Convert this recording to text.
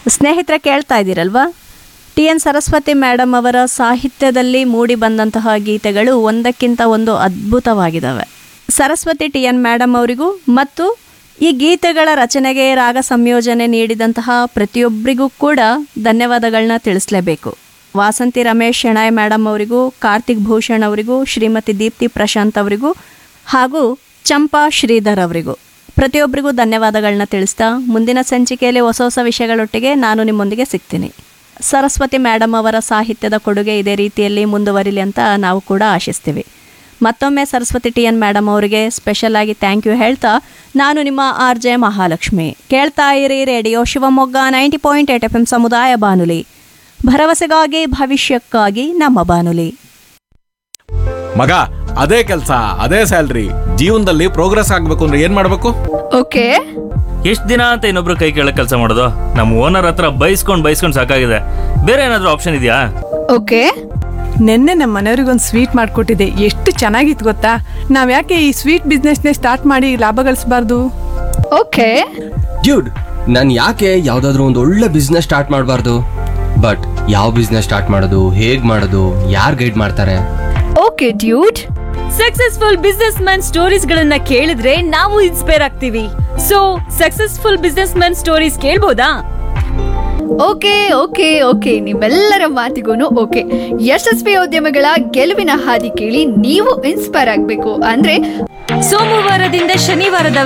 ಸ್ನೇಹಿತರೆ ಕೇಳ್ತಾ ಇದ್ದೀರಲ್ವಾ ಟಿ ಎನ್ ಸರಸ್ವತಿ ಮೇಡಮ್ ಅವರ ಸಾಹಿತ್ಯದಲ್ಲಿ ಮೂಡಿ ಬಂದಂತಹ ಗೀತೆಗಳು ಒಂದಕ್ಕಿಂತ ಒಂದು ಅದ್ಭುತವಾಗಿದ್ದಾವೆ ಸರಸ್ವತಿ ಟಿ ಎನ್ ಮೇಡಮ್ ಅವರಿಗೂ ಮತ್ತು ಈ ಗೀತೆಗಳ ರಚನೆಗೆ ರಾಗ ಸಂಯೋಜನೆ ನೀಡಿದಂತಹ ಪ್ರತಿಯೊಬ್ಬರಿಗೂ ಕೂಡ ಧನ್ಯವಾದಗಳನ್ನ ತಿಳಿಸ್ಲೇಬೇಕು ವಾಸಂತಿ ರಮೇಶ್ ಶೆಣಾಯ್ ಮೇಡಮ್ ಅವರಿಗೂ ಕಾರ್ತಿಕ್ ಭೂಷಣ್ ಅವರಿಗೂ ಶ್ರೀಮತಿ ದೀಪ್ತಿ ಪ್ರಶಾಂತ್ ಅವರಿಗೂ ಹಾಗೂ ಚಂಪಾ ಶ್ರೀಧರ್ ಅವರಿಗೂ ಪ್ರತಿಯೊಬ್ಬರಿಗೂ ಧನ್ಯವಾದಗಳನ್ನ ತಿಳಿಸ್ತಾ ಮುಂದಿನ ಸಂಚಿಕೆಯಲ್ಲಿ ಹೊಸ ಹೊಸ ವಿಷಯಗಳೊಟ್ಟಿಗೆ ನಾನು ನಿಮ್ಮೊಂದಿಗೆ ಸಿಗ್ತೀನಿ ಸರಸ್ವತಿ ಮೇಡಮ್ ಅವರ ಸಾಹಿತ್ಯದ ಕೊಡುಗೆ ಇದೇ ರೀತಿಯಲ್ಲಿ ಮುಂದುವರಿಲಿ ಅಂತ ನಾವು ಕೂಡ ಆಶಿಸ್ತೀವಿ ಮತ್ತೊಮ್ಮೆ ಸರಸ್ವತಿ ಟಿ ಎನ್ ಮೇಡಮ್ ಅವರಿಗೆ ಸ್ಪೆಷಲ್ ಆಗಿ ಥ್ಯಾಂಕ್ ಯು ಹೇಳ್ತಾ ನಾನು ನಿಮ್ಮ ಆರ್ ಜೆ ಮಹಾಲಕ್ಷ್ಮಿ ಕೇಳ್ತಾ ಇರಿ radio Shivamogga ninety point eight F M ಸಮುದಾಯ ಬಾನುಲಿ ಭರವಸೆಗಾಗಿ ಭವಿಷ್ಯಕ್ಕಾಗಿ ನಮ್ಮ ಬಾನುಲಿ ಮಗ ಅದೇ ಕೆಲಸ ಅದೇ ಸ್ಯಾಲ್ರಿ ಜೀವನದಲ್ಲಿ ಪ್ರೋಗ್ರೆಸ್ ಆಗ್ಬೇಕು ಅಂದ್ರೆ ಏನ್ ಮಾಡ್ಬೇಕು ಓಕೆ ಎಷ್ಟ್ ದಿನ ಅಂತ ಇನ್ನೊಬ್ರು ಕೈ ಕೆಳಗ್ ಕೆಲಸ ಮಾಡೋದು ನಮ್ಮ ಓನರ್ ಹತ್ರ ಬೈಸ್ಕೊಂಡ್ ಬೈಸ್ಕೊಂಡ್ ಸಾಕಾಗಿದೆ ಬೇರೆ ಏನಾದ್ರೂ ಆಪ್ಷನ್ ಇದೆಯಾ ಓಕೆ ನಿನ್ನೆ ನಮ್ಮ ಮನೆಯವ್ರಿಗೊಂದು ಸ್ವೀಟ್ ಮಾಡಿಕೊಟ್ಟಿದ್ದೆ ಎಷ್ಟು ಚೆನ್ನಾಗಿತ್ತು ಗೊತ್ತಾ ನಾವು ಯಾಕೆ ಈ ಸ್ವೀಟ್ ಬಿಸ್ನೆಸ್ನೇ ಸ್ಟಾರ್ಟ್ ಮಾಡಿ ಲಾಭ ಗಳಿಸಬಾರ್ದು ಓಕೆ ಡ್ಯೂಡ್ ನಾನು ಯಾಕೆ ಯಾವುದಾದ್ರೂ ಒಂದು ಒಳ್ಳೆ ಬಿಸ್ನೆಸ್ ಸ್ಟಾರ್ಟ್ ಮಾಡಬಾರ್ದು ಬಟ್ ಯಾವ ಬಿಸ್ನೆಸ್ ಸ್ಟಾರ್ಟ್ ಮಾಡೋದು ಹೇಗ್ ಮಾಡೋದು ಯಾರು ಗೈಡ್ ಮಾಡ್ತಾರೆ okay dude successful business man stories ಗಳನ್ನ ಕೇಳಿದ್ರೆ ನಾವು ಇನ್ಸ್ಪೈರ್ ಆಗ್ತೀವಿ so successful business man stories ಕೇಳ್ಬೋದಾ ಓಕೆ ಓಕೆ ಓಕೆ ನಿಮ್ಮೆಲ್ಲರ ಮಾತಿಗೂ ಓಕೆ ಯಶಸ್ವಿ ಉದ್ಯಮಗಳ ಗೆಲುವಿನ ಹಾದಿ ಕೇಳಿ ನೀವು ಇನ್ಸ್ಪೈರ್ ಆಗಬೇಕು ಅಂದ್ರೆ ಸೋಮವಾರದಿಂದ ಶನಿವಾರದ